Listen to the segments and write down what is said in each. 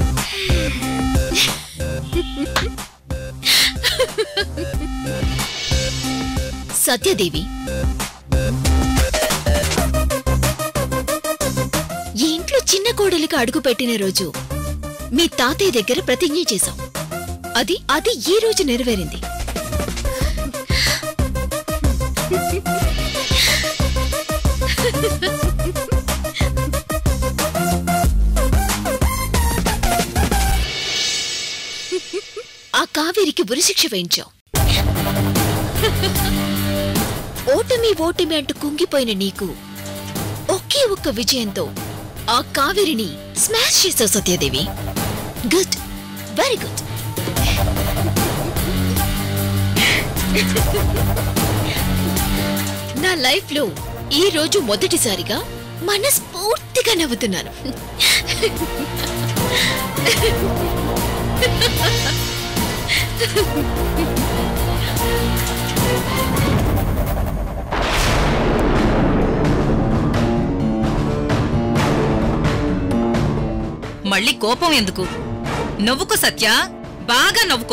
సత్యదేవి ఈ ఇంట్లో చిన్న కోడలికి అడుగు పెట్టిన రోజు మీ తాతయ్య దగ్గర ప్రతిజ్ఞ చేశాం అది అది ఈ రోజు నెరవేరింది ఆ కావేరికి ఉరిశిక్ష వేయించాం ఓటమి ఓటమి అంటూ కుంగిపోయిన నీకు ఒకే ఒక్క విజయంతో ఆ కావేరిని స్మాష్ చేసావు సత్యదేవి గుడ్ వెరీ గుడ్ నా లైఫ్ లో ఈ రోజు మొదటిసారిగా మనస్ఫూర్తిగా నవ్వుతున్నాను మళ్ళీ కోపం ఎందుకు నవ్వుకో సత్య బాగా నవ్వుకో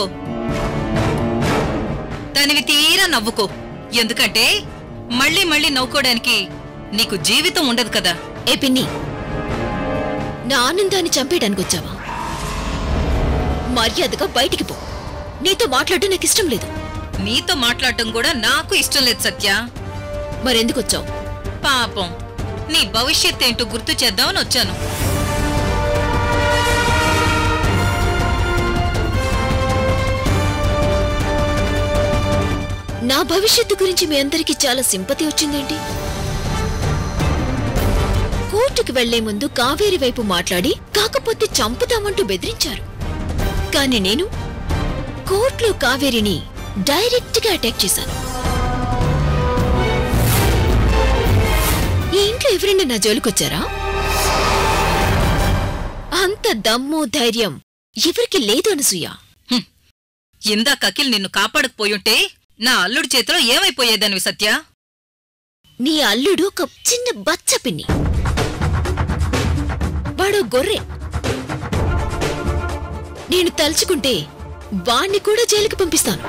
తనివి తీరా నవ్వుకో ఎందుకంటే మళ్ళీ మళ్ళీ నవ్వుకోవడానికి నీకు జీవితం ఉండదు కదా ఏ పిన్ని నా ఆనందాన్ని చంపేయడానికి వచ్చావా మర్యాదగా బయటికి పో నీతో మాట్లాడటం నాకు ఇష్టం లేదు నీతో మాట్లాడటం కూడా నాకు ఇష్టం లేదు సత్య మరెందుకు వచ్చావు పాపం నీ భవిష్యత్ ఏంటో గుర్తు చేద్దామని వచ్చాను నా భవిష్యత్తు గురించి మీ అందరికీ చాలా సింపతి వచ్చిందేంటి కోర్టుకు వెళ్లే ముందు కావేరి వైపు మాట్లాడి కాకపోతే చంపుతామంటూ బెదిరించారు కానీ నేను కోర్టులో కావేరిని డైరెక్ట్ గా అటాక్ చేశాను ఈ ఇంట్లో ఎవరైనా నా జోలికొచ్చారా అంత దమ్ము ధైర్యం ఎవరికి లేదు అనసూయ హ్మ్. ఇందాక అఖిల్ నిన్ను కాపాడకపోయుంటే నా అల్లుడి చేతిలో ఏమైపోయేదానివి సత్య నీ అల్లుడు ఒక చిన్న బచ్చ పిన్ని వాడు గొర్రె నేను తలుచుకుంటే వాణ్ణి కూడా జైలుకి పంపిస్తాను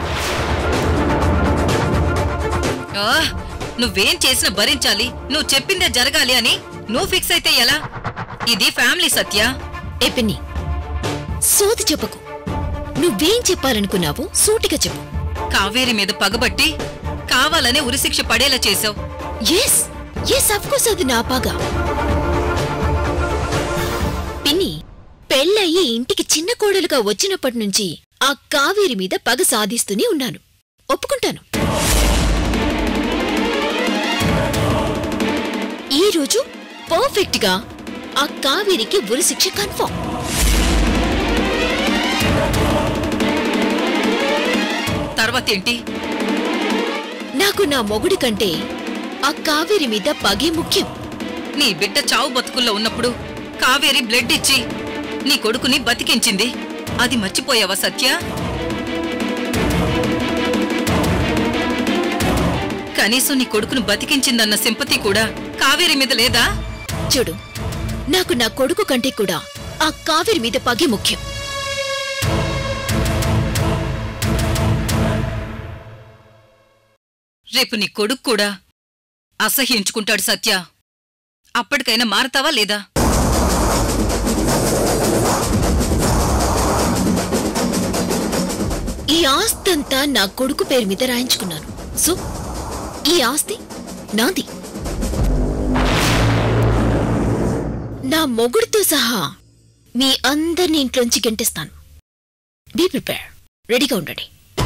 ఆ, నువ్వేం చేసినా భరించాలి నువ్వు చెప్పిందే జరగాలి అని నువ్వు ఫిక్స్ అయితే ఎలా ఇది ఫ్యామిలీ సత్య ఏ పిన్ని సోది చెప్పకు నువ్వేం చెప్పాలనుకున్నావో సూటిగా చెప్పు కావేరి మీద పగబట్టి కావాలనే ఉరిశిక్ష పడేలా చేశావు ఎస్ ఎస్ కోర్స్ అది నా పగ పిన్ని పెళ్ళయి ఇంటికి చిన్న కోడలుగా వచ్చినప్పటి నుంచి ఆ కావేరి మీద పగ సాధిస్తూనే ఉన్నాను ఒప్పుకుంటాను ఈ రోజు పర్ఫెక్ట్ గా ఆ కావేరికి ఉరిశిక్ష కన్ఫర్మ్ తర్వాత ఏంటి నాకు నా మొగుడి కంటే ఆ కావేరి మీద పగే ముఖ్యం నీ బిడ్డ చావు బతుకుల్లో ఉన్నప్పుడు కావేరి బ్లడ్ ఇచ్చి నీ కొడుకుని బతికించింది అది మర్చిపోయావా సత్య కనీసం నీ కొడుకును బతికించిందన్న సింపతి కూడా కావేరి మీద లేదా చూడు నాకు నా కొడుకు కంటే కూడా ఆ కావేరి మీద పగే ముఖ్యం రేపు నీ కొడుకు కూడా అసహ్యించుకుంటాడు సత్య అప్పటికైనా మారతావా లేదా ఈ ఆస్తంతా నా కొడుకు పేరు మీద రాయించుకున్నాను సో ఈ ఆస్తి నాది నా మొగుడితో సహా మీ అందరిని ఇంట్లోంచి గెంటేస్తాను బీ ప్రిపేర్ రెడీగా ఉండండి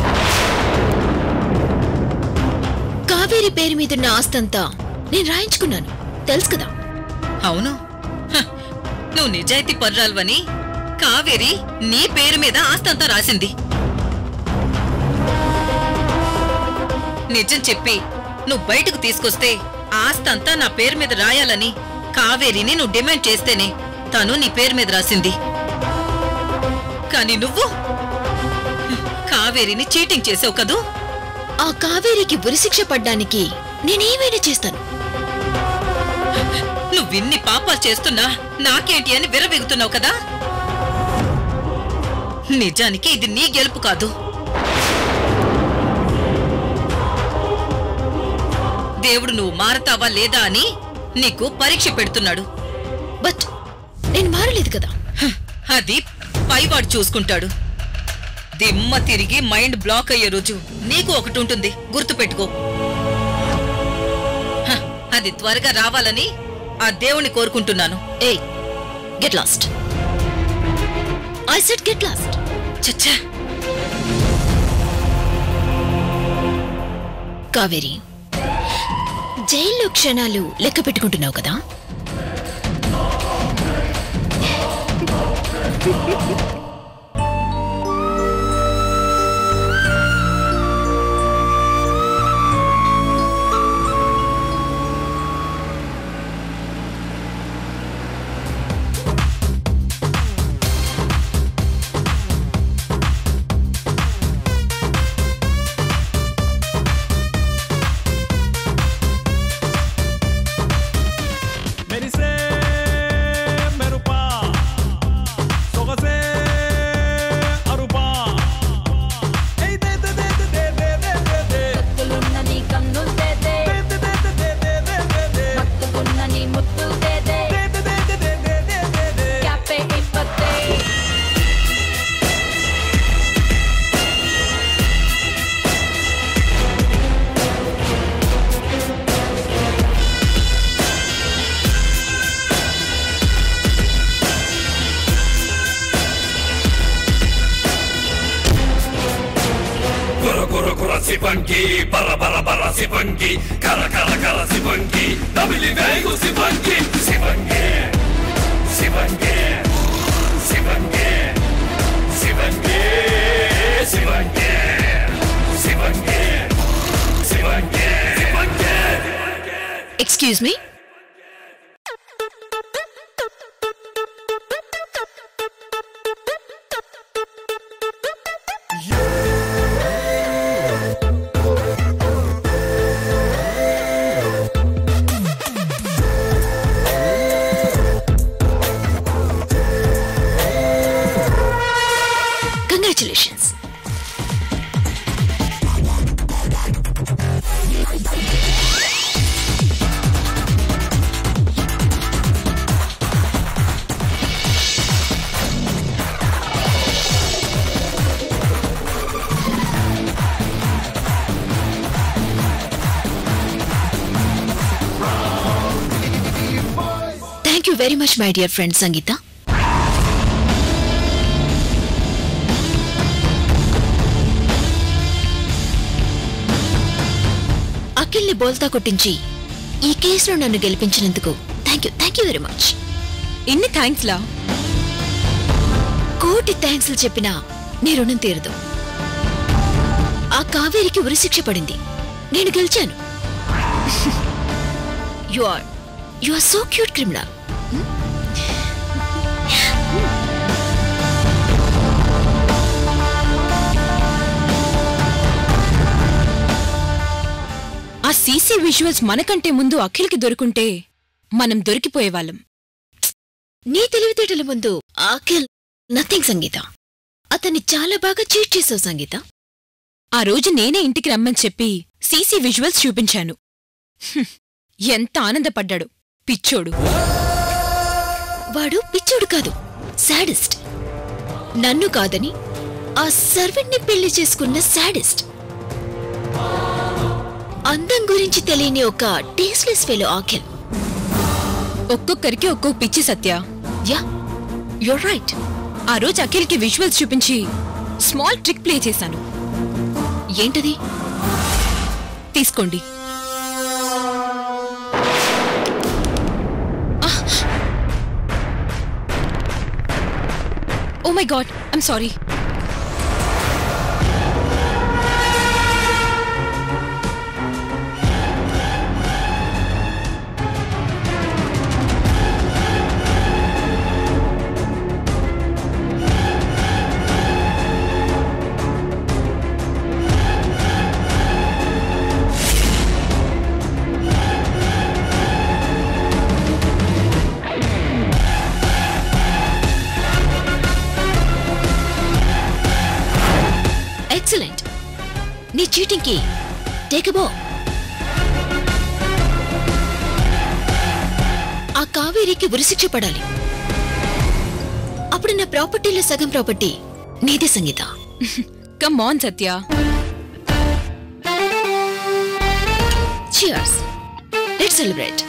కావేరి పేరు మీదున్న ఆస్తంతా నేను రాయించుకున్నాను తెలుసు కదా అవును హ, నువ్వు నిజాయితీ పర్రాల్వని కావేరి నీ పేరు మీద ఆస్తంతా రాసింది నిజం చెప్పి నువ్వు బయటకు తీసుకొస్తే ఆస్తంతా నా పేరు మీద రాయాలని కావేరిని నువ్వు డిమాండ్ చేస్తేనే తను నీ పేరు మీద రాసింది కానీ నువ్వు కావేరిని చీటింగ్ చేసావు కదూ ఆ కావేరికి ఉరిశిక్ష పడ్డానికి నేనేమైనా చేస్తాను నువ్విన్ని పాపాలు చేస్తున్నా నాకేంటి అని విర్రవీగుతున్నావు కదా నిజానికి ఇది నీ గెలుపు కాదు దేవుడు నువ్వు మారతావా లేదా అని నీకు పరీక్ష పెడుతున్నాడు బట్ నేను మారలేదు కదా హ, అది పైవాడు చూసుకుంటాడు దిమ్మ తిరిగి మైండ్ బ్లాక్ అయ్యే రోజు నీకు ఒకటి ఉంటుంది గుర్తుపెట్టుకో హ, అది త్వరగా రావాలని ఆ దేవుణ్ణి కోరుకుంటున్నాను ఏయ్ get lost I said get lost చచ్చా కావేరి జైల్లో క్షణాలు లెక్క పెట్టుకుంటున్నావు కదా మెరిసే మెరుపా సొగసే అరుపా ఏయ్ దే దే దే దే దే దే దే దే కత్తులున్న నీ కన్నులు తేదే దే దే దే దే దే దే దే దే మత్తుకున్న నీ ముత్తులు తేదే దే దే దే దే దే దే దే దే క్యాపే ఇప్పతే కుర కుర కుర సిబంగి బర బర బర సిబంగి కర కర కర సిబంగి నమిలి వేగు సిబంగి సిబంగి సిబంగి సిబంగి సిబంగి సిబంగి సిబంగి సిబంగి సిబంగి excuse me congratulations thank you very much my dear friend Sangeetha అఖిల్ని బోల్తా కొట్టించి ఈ కేసులో నన్ను గెలిపించినందుకు thank you thank you very much ఇన్ని థ్యాంక్స్ లా కోటి థ్యాంక్స్లు చెప్పినా నీ రుణం తీరదు ఆ కావేరికి ఉరిశిక్ష పడింది నేను గెలిచాను you are you are so cute criminal ఆ సీసీ విజువల్స్ మనకంటే ముందు అఖిల్కి దొరుకుంటే మనం దొరికిపోయేవాళ్ళం నీ తెలివితేటల ముందు అఖిల్ నథింగ్ సంగీత అతన్ని చాలా బాగా చీట్ చేసావు సంగీత ఆ రోజు నేనే ఇంటికి రమ్మని చెప్పి సీసీ విజువల్స్ చూపించాను హ్మ్, ఎంత ఆనందపడ్డాడు పిచ్చోడు వాడు పిచ్చోడు కాదు సాడిస్ట్ నన్ను కాదని ఆ సర్వెంట్ని పెళ్లి చేసుకున్న సాడిస్ట్ అందం గురించి తెలియని ఒక టేస్ట్లెస్ ఫెలో ఆఖిల్ ఒక్కొక్కరికి ఒక్కొక్క పిచ్చి సత్య యా యుర్ రైట్ ఆ రోజు అఖిల్కి విజువల్స్ చూపించి స్మాల్ ట్రిక్ ప్లే చేశాను ఏంటది తీసుకోండి oh my god I'm sorry excellent నీ చీటింగ్ కి టేక్ బో ఆ కావేరికి ఉరిశిక్ష పడాలి అప్పుడు నా ప్రాపర్టీలో సగం ప్రాపర్టీ నీదే Sangeetha come on Satya cheers let celebrate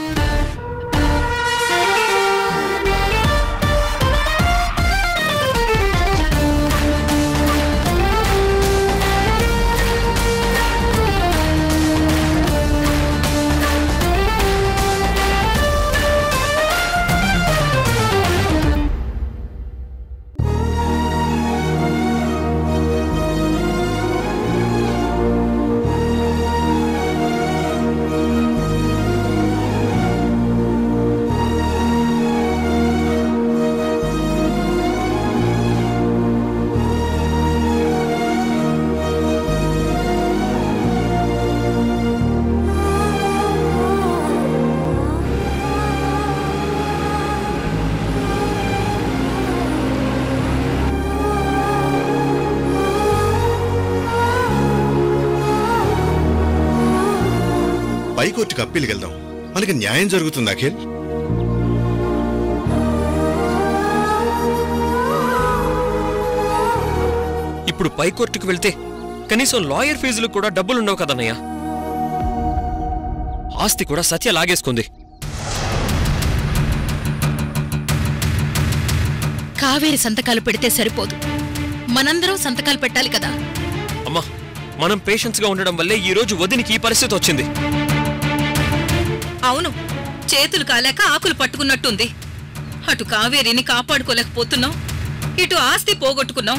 పైకోర్టుకు అప్పీల్కి వెళ్దాం మనకి న్యాయం జరుగుతుంది అఖిల్ ఇప్పుడు పైకోర్టుకు వెళ్తే కనీసం లాయర్ ఫీజులు కూడా డబ్బులుండవు కదన్నయ్య ఆస్తి కూడా సత్య లాగేసుకుంది కావేరి సంతకాలు పెడితే సరిపోదు మనందరం సంతకాలు పెట్టాలి కదా అమ్మా మనం పేషెన్స్ గా ఉండడం వల్లే ఈ రోజు వదినికి ఈ పరిస్థితి వచ్చింది అవును చేతులు కాలేక ఆకులు పట్టుకున్నట్టుంది అటు కావేరిని కాపాడుకోలేకపోతున్నాం ఇటు ఆస్తి పోగొట్టుకున్నాం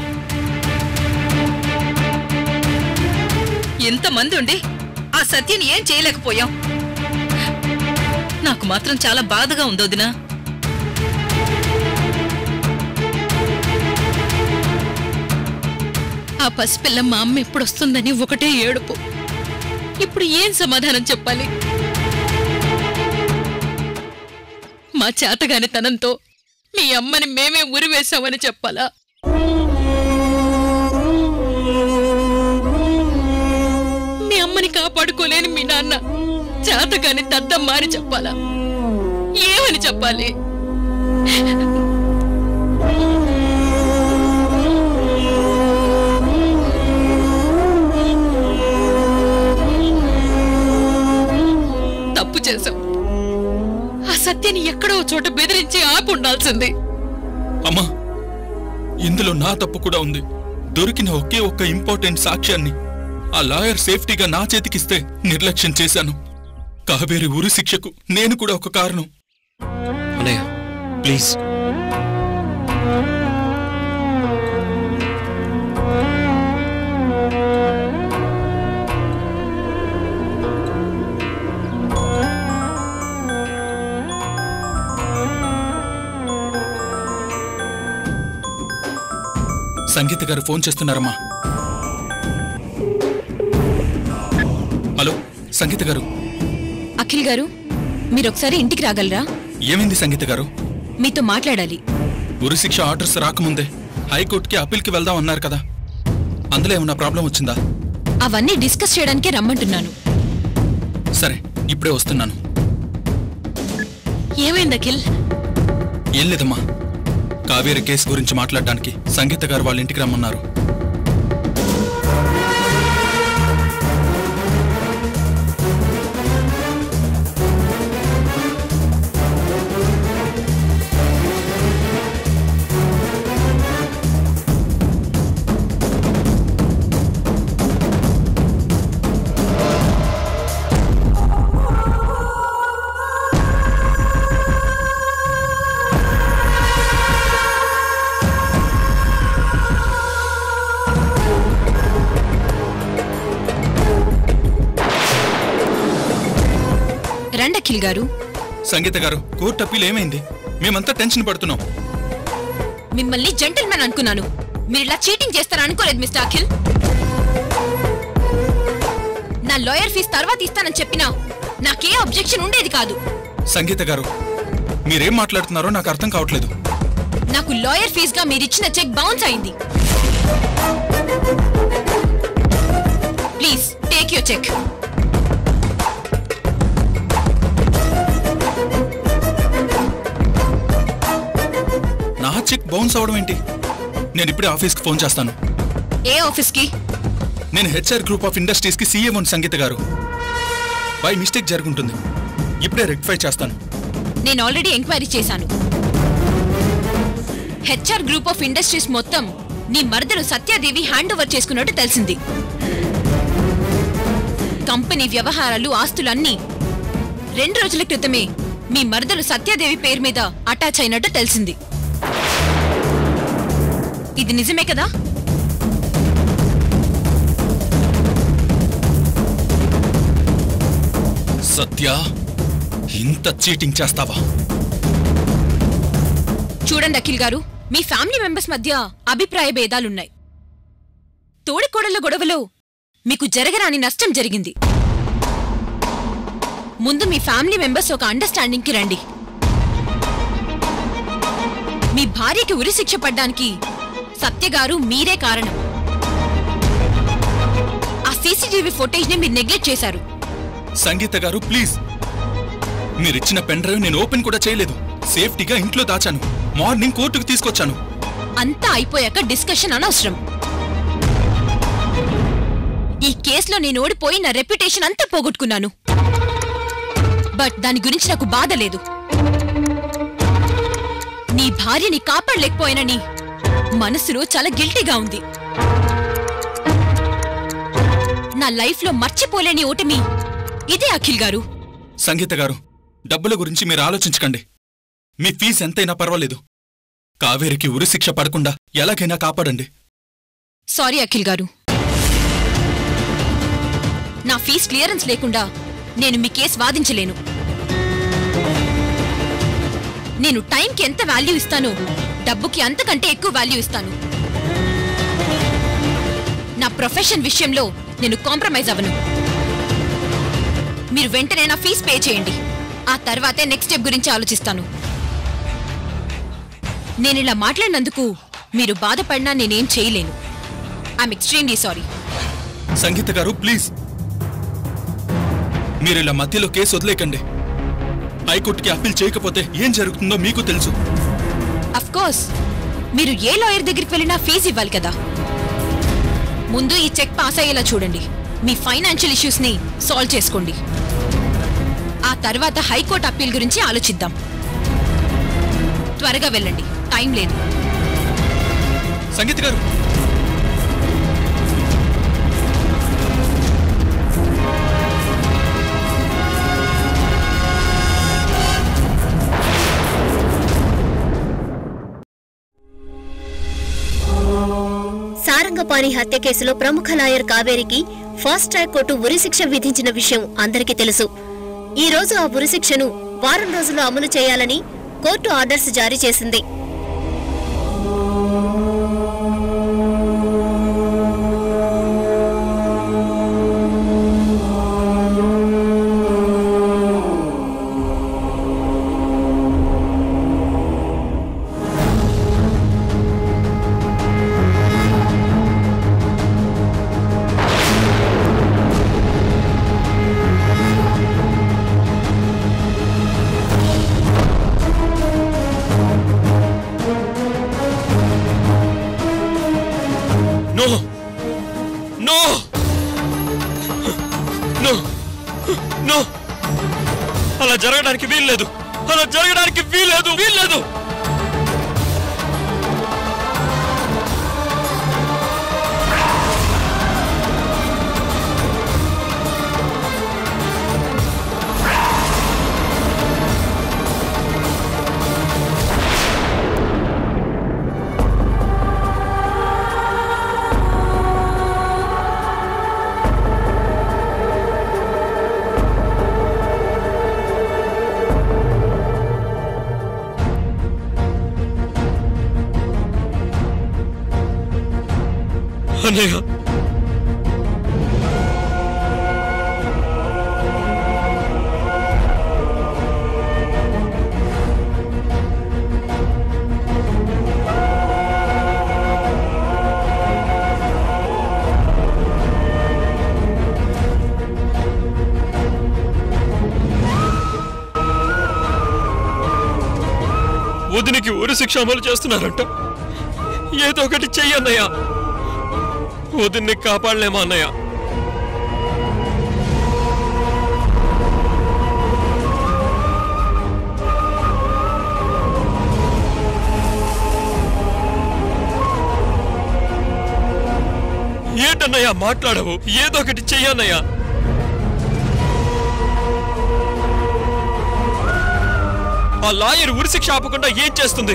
ఇంతమంది ఉండి ఆ సత్యని ఏం చేయలేకపోయాం నాకు మాత్రం చాలా బాధగా ఉంది వదినా ఆ పసిపిల్ల మా అమ్మ ఎప్పుడొస్తుందని ఒకటే ఏడుపు ఇప్పుడు ఏం సమాధానం చెప్పాలి మా చేతగాని తనంతో మీ అమ్మని మేమే ఉరివేశామని చెప్పాలా మీ అమ్మని కాపాడుకోలేని మీ నాన్న చేతగాని దద్దమ్మ అని చెప్పాలా ఏమని చెప్పాలి తప్పు చేశాం ఆ సత్యని ఎక్కడో చోట బెదిరించి ఆపి ఉండాల్సింది అమ్మా ఇందులో నా తప్పు కూడా ఉంది దొరికిన ఒకే ఒక్క ఇంపార్టెంట్ సాక్ష్యాన్ని ఆ లాయర్ సేఫ్టీగా నా చేతికిస్తే నిర్లక్ష్యం చేశాను కావేరి ఉరి శిక్షకు నేను కూడా ఒక కారణం అన్నయ్య ప్లీజ్ సంగీత గారు ఫోన్ చేస్తున్నారమ్మా హలో సంగీత గారు అఖిల్ గారు మీరొకసారి ఇంటికి రాగలరా ఏమైంది సంగీత గారు మీతో మాట్లాడాలి ఉరి శిక్ష ఆర్డర్స్ రాకముందే హైకోర్టుకి అప్పీల్కి వెళ్దాం అన్నారు కదా అందులో ఏమన్నా ప్రాబ్లం వచ్చిందా అవన్నీ డిస్కస్ చేయడానికే రమ్మంటున్నాను సరే ఇప్పుడే వస్తున్నాను ఏమైంది అఖిల్ ఏం లేదమ్మా కావేరి కేసు గురించి మాట్లాడడానికి సంగీత గారు వాళ్ళ ఇంటికి రమ్మన్నారు రండి అఖిల్ గారు సంగీత గారు కోర్టు అప్పీల్ ఏమైంది మేమంతా టెన్షన్ పడుతున్నాం మిమ్మల్ని జెంటల్మెన్ అనుకున్నాను మీరు ఇలా చీటింగ్ చేస్తారని అనుకోలేదు మిస్టర్ అఖిల్ నా లాయర్ ఫీజు తర్వాత ఇస్తానని చెప్పినా నాకే అబ్జెక్షన్ ఉండేది కాదు సంగీత గారు మీరేం మాట్లాడుతున్నారో నాకు అర్థం కావట్లేదు నాకు లాయర్ ఫీజుగా మీరిచ్చిన చెక్ బౌన్స్ అయింది యువర్ చెక్ నా చెక్ బౌన్స్ అవడం ఏంటి నేను ఇప్పుడే ఆఫీస్కి ఫోన్ చేస్తాను ఏ ఆఫీస్కి నేను హెచ్ఆర్ గ్రూప్ ఆఫ్ ఇండస్ట్రీస్ కి CM one Sangeetha garu by mistake జరుగుంటుంది ఇప్పుడే రెక్టిఫై చేస్తాను నేను ఆల్రెడీ ఎంక్వైరీ చేశాను హెచ్ఆర్ గ్రూప్ ఆఫ్ ఇండస్ట్రీస్ మొత్తం నీ మరదలు సత్యాదేవి హ్యాండ్ ఓవర్ చేసుకున్నట్టు తెలిసింది కంపెనీ వ్యవహారాలు ఆస్తులన్నీ రెండు రోజుల క్రితమే మీ మరదలు సత్యాదేవి పేరు మీద అటాచ్ అయినట్టు తెలిసింది ఇది నిజమే కదా సత్య ఇంత చీటింగ్ చేస్తావా చూడండి అఖిల్ గారు మీ ఫ్యామిలీ మెంబర్స్ మధ్య అభిప్రాయ భేదాలున్నాయి తోడికోడళ్ల గొడవలో మీకు జరగరాని నష్టం జరిగింది ముందు మీ ఫ్యామిలీ మెంబర్స్ ఒక అండర్స్టాండింగ్కి రండి మీ భార్యకి ఉరిశిక్ష పడ్డానికి సత్యగారు మీరే కారణం ఆ సీసీటీవీ ఫుటేజ్ని మీరు నెగ్లెక్ట్ చేశారు సంగీత గారు ప్లీజ్ మీరిచ్చిన పెన్ డ్రైవ్ నేను ఓపెన్ కూడా చేయలేదు సేఫ్టీగా ఇంట్లో దాచాను మార్నింగ్ కోర్టుకు తీసుకొచ్చాను అంతా అయిపోయాక డిస్కషన్ అనవసరం ఈ కేసులో నేను ఓడిపోయి నా రెప్యుటేషన్ అంతా పోగొట్టుకున్నాను బట్ దాని గురించి నాకు బాధ లేదు నీ భార్యని కాపాడలేకపోయానని మనసులో చాలా గిల్టీగా ఉంది నా లైఫ్లో మర్చిపోలేని ఓటమి ఇదే అఖిల్ గారు సంగీత గారు డబ్బుల గురించి మీరు ఆలోచించకండి మీ ఫీజు ఎంతైనా పర్వాలేదు కావేరికి ఉరిశిక్ష పడకుండా ఎలాగైనా కాపాడండి సారీ అఖిల్ గారు నా ఫీజ్ క్లియరెన్స్ లేకుండా నేను మీ కేసు వాదించలేను నేను టైంకి ఎంత వాల్యూ ఇస్తానో డబ్బుకి అంతకంటే ఎక్కువ వాల్యూ ఇస్తాను నా ప్రొఫెషన్ విషయంలో నేను కాంప్రమైజ్ అవ్వను మీరు వెంటనే నా ఫీజ్ పే చేయండి ఆ తర్వాతే నెక్స్ట్ స్టెప్ గురించి ఆలోచిస్తాను నేను ఇలా మాట్లాడినందుకు మీరు బాధపడినా నేనేం చేయలేను ఐఎమ్ ఎక్స్ట్రీమ్లీ సారీ సంగీత గారు ప్లీజ్ మీరు ఇలా మధ్యలో కేసు వదిలేకండి హైకోర్టుకి అప్పీల్ చేయకపోతే ఏం జరుగుతుందో మీకు తెలుసు అఫ్ కోర్స్ మీరు ఏ లాయర్ దగ్గరికి వెళ్ళినా ఫీజు ఇవ్వాలి కదా ముందు ఈ చెక్ పాస్ అయ్యేలా చూడండి మీ ఫైనాన్షియల్ ఇష్యూస్ ని సాల్వ్ చేసుకోండి ఆ తర్వాత హైకోర్టు అప్పీల్ గురించి ఆలోచిద్దాం త్వరగా వెళ్ళండి టైం లేదు సంగీత గారు సారంగపాణి హత్య కేసులో ప్రముఖ లాయర్ కావేరికి ఫాస్ట్ ట్రాక్ కోర్టు ఉరిశిక్ష విధించిన విషయం అందరికీ తెలుసు ఈ రోజు ఆ ఉరిశిక్షను వారం రోజుల్లో అమలు చేయాలని కోర్టు ఆర్డర్స్ జారీ చేసింది నో నో నో నో అలా జరగడానికి వీల్లేదు అలా జరగడానికి వీల్లేదు వీల్లేదు అన్నయ్య ఉరి శిక్ష అమలు చేస్తున్నారంట ఏదో ఒకటి చెయ్యన్నయ్యా వదిన్ని కాపాడలేమా అన్నయ్య ఏంటన్నయ్యా మాట్లాడవు ఏదో ఒకటి చెయ్యన్నయ్యా ఆ లాయర్ ఉరిశిక్ష ఆపకుండా ఏం చేస్తుంది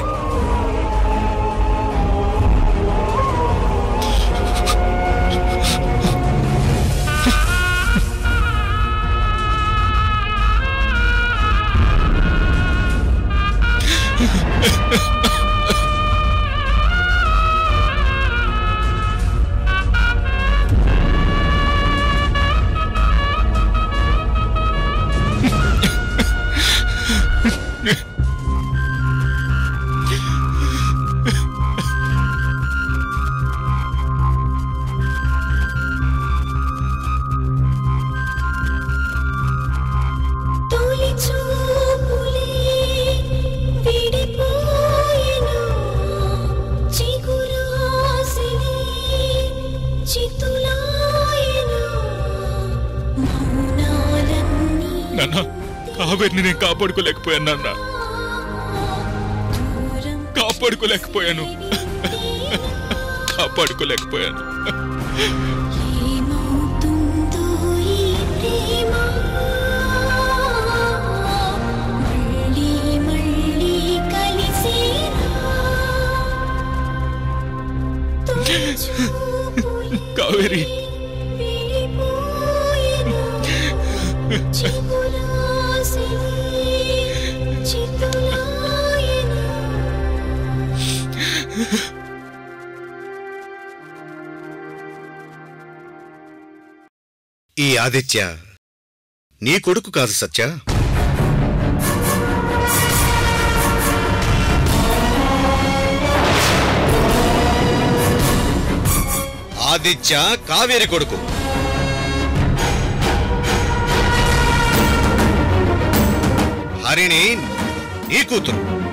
తొలి చూపులే విడిపోయెను చిగురాసిని చితులాయెను మౌనాలన్నీ నాన్న కావేరిని నేను కాపాడుకోలేకపోయాను నాన్న కాపాడుకోలేకపోయాను కాపాడుకోలేకపోయాను ఏమవుతుందో ఈ ప్రేమ మళ్ళీ మళ్ళీ కలిసేనా తొలి చూపులే కావేరి విడిపోయెను చిగురాసిని చితులాయెను ఈ ఆదిత్య నీ కొడుకు కాదు సత్య ఆదిత్య కావేరి కొడుకు హరిణి నీ కూతురు